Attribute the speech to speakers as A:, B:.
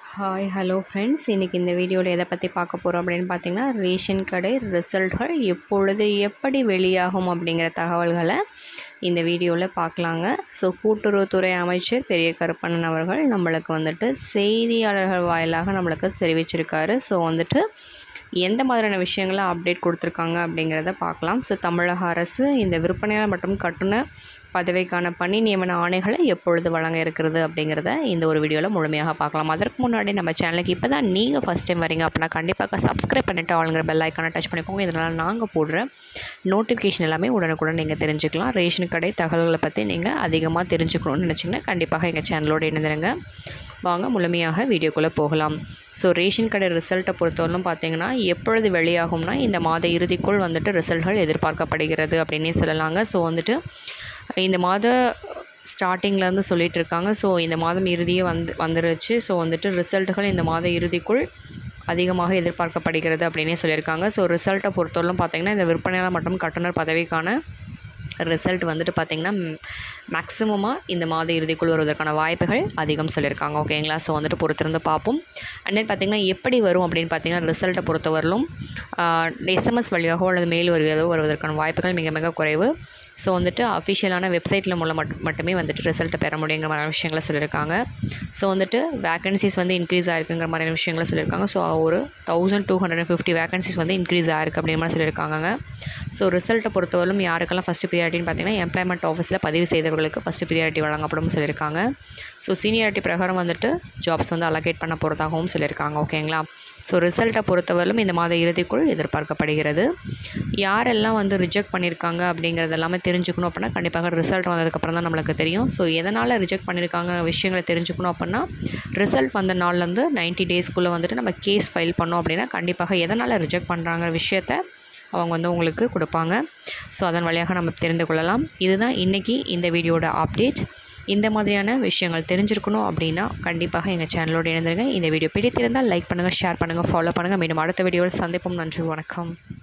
A: hi hello friends இன்றைக்கி இந்த வீடியோவில் எதை பற்றி பார்க்க போகிறோம் அப்படின்னு பார்த்தீங்கன்னா ரேஷன் கடை ரிசல்ட்கள் எப்பொழுது எப்படி வெளியாகும் அப்படிங்கிற தகவல்களை இந்த வீடியோவில் பார்க்கலாங்க ஸோ கூட்டுறவுத்துறை அமைச்சர் பெரிய கருப்பண்ணன் அவர்கள் நம்மளுக்கு வந்துட்டு செய்தியாளர்கள் வாயிலாக நம்மளுக்கு தெரிவிச்சிருக்காரு ஸோ வந்துட்டு எந்த மாதிரியான விஷயங்களை அப்டேட் கொடுத்துருக்காங்க அப்படிங்கிறத பார்க்கலாம் ஸோ தமிழக அரசு இந்த விற்பனையாளர் மற்றும் கட்டுனர் பதவிக்கான பணி நியமன ஆணைகளை எப்பொழுது வழங்க இருக்கிறது அப்படிங்கிறத இந்த ஒரு வீடியோவில் முழுமையாக பார்க்கலாம் அதற்கு முன்னாடி நம்ம சேனலுக்கு இப்போ தான் நீங்கள் ஃபஸ்ட் டைம் வரீங்க அப்படின்னா கண்டிப்பாக சப்ஸ்கிரைப் பண்ணிவிட்டு ஆளுங்கிற பெல் ஐக்கானை டச் பண்ணிக்கோங்க இதனால் நாங்கள் போடுற நோட்டிஃபிகேஷன் எல்லாமே உடனுக்குடன் நீங்கள் தெரிஞ்சுக்கலாம் ரேஷன் கடை தகவல்களை பற்றி நீங்கள் அதிகமாக தெரிஞ்சுக்கணும்னு நினச்சிங்கன்னா கண்டிப்பாக எங்கள் சேனலோடு இணைந்துருங்க வாங்க முழுமையாக வீடியோக்குள்ளே போகலாம் ஸோ ரேஷன் கடை ரிசல்ட்டை பொறுத்தவரைக்கும் பார்த்தீங்கன்னா எப்பொழுது வெளியாகும்னா இந்த மாத இறுதிக்குள் வந்துட்டு ரிசல்ட்கள் எதிர்பார்க்கப்படுகிறது அப்படின்னே சொல்லலாங்க ஸோ வந்துட்டு இந்த மாத ஸ்டார்டிங்லேருந்து சொல்லிகிட்டு இருக்காங்க ஸோ இந்த மாதம் இறுதியே வந்து வந்துருச்சு ஸோ வந்துட்டு ரிசல்ட்டுகள் இந்த மாத இறுதிக்குள் அதிகமாக எதிர்பார்க்கப்படுகிறது அப்படின்னே சொல்லியிருக்காங்க ஸோ ரிசல்ட்டை பொறுத்தவரைக்கும் பார்த்தீங்கன்னா இந்த விற்பனையாளர் மற்றும் கட்டுனர் பதவிக்கான ரிசல்ட் வந்துட்டு பார்த்திங்கன்னா மேக்ஸிமமாக இந்த மாத இறுதிக்குள் வருவதற்கான வாய்ப்புகள் அதிகம் சொல்லியிருக்காங்க ஓகேங்களா ஸோ வந்துட்டு பொறுத்திருந்து பார்ப்போம் அண்ட் தென் பார்த்திங்கன்னா எப்படி வரும் அப்படின்னு பார்த்தீங்கன்னா ரிசல்ட்டை பொறுத்தவரையிலும் எஸ்எம்எஸ் வழியாகவோ அல்லது மெயில் வழியாகவோ வருவதற்கான வாய்ப்புகள் மிக மிக குறைவு ஸோ வந்துட்டு அஃபிஷியலான வெப்சைட்டில் மூலம் மட் மட்டுமே வந்துட்டு ரிசல்ட்டை பெற முடியுங்கிற மாதிரியான விஷயங்களை சொல்லியிருக்காங்க ஸோ வந்துட்டு வேகன்சிஸ் வந்து இன்க்ரீஸ் ஆகிருக்குங்கிற மாதிரியான விஷயங்களை சொல்லியிருக்காங்க ஸோ ஒரு thousand two hundred and fifty vacancies வந்து இன்க்ரீஸ் ஆகிருக்கு அப்படிங்கிற மாதிரி சொல்லியிருக்காங்க ஸோ ரிசல்ட்டை பொறுத்தவரையிலும் யாருக்கெல்லாம் ஃபஸ்ட்டு ப்ரியாரிட்டின்னு பார்த்தீங்கன்னா எம்ப்ளாய்மெண்ட் ஆஃபீஸில் பதிவு செய்தவர்களுக்கு ஃபஸ்ட்டு ப்ரியாரிட்டி வழங்கப்படும் சொல்லியிருக்காங்க ஸோ சீனியாரிட்டி பிரகாரம் வந்துட்டு ஜாப்ஸ் வந்து அலோகேட் பண்ண போகிறதாகவும் சொல்லியிருக்காங்க ஓகேங்களா ஸோ ரிசல்ட்டை பொறுத்தவரையிலும் இந்த மாத இறுதிக்குள் எதிர்பார்க்கப்படுகிறது யாரெல்லாம் வந்து ரிஜெக்ட் பண்ணியிருக்காங்க அப்படிங்கிறது எல்லாமே தெரிஞ்சுக்கணும் அப்படின்னா கண்டிப்பாக ரிசல்ட் வந்ததுக்கப்புறம் தான் நம்மளுக்கு தெரியும் ஸோ எதனால் ரிஜெக்ட் பண்ணியிருக்காங்க விஷயங்களை தெரிஞ்சுக்கணும் அப்படின்னா ரிசல்ட் வந்த நாள்லேருந்து நைன்ட்டி டேஸ்க்குள்ளே வந்துட்டு நம்ம கேஸ் ஃபைல் பண்ணோம் அப்படின்னா கண்டிப்பாக எதனால் ரிஜெக்ட் பண்ணுறாங்க விஷயத்த அவங்க வந்து உங்களுக்கு கொடுப்பாங்க ஸோ அதன் வழியாக நம்ம தெரிந்து கொள்ளலாம் இதுதான் இன்றைக்கி இந்த வீடியோட அப்டேட் இந்த மாதிரியான விஷயங்கள் தெரிஞ்சிருக்கணும் அப்படின்னா கண்டிப்பாக எங்கள் சேனலோடு இணைந்திருங்க இந்த வீடியோ பிடித்திருந்தால் லைக் பண்ணுங்கள் ஷேர் பண்ணுங்கள் ஃபாலோ பண்ணுங்கள் மீண்டும் அடுத்த வீடியோவில் சந்திப்போம் நன்றி வணக்கம்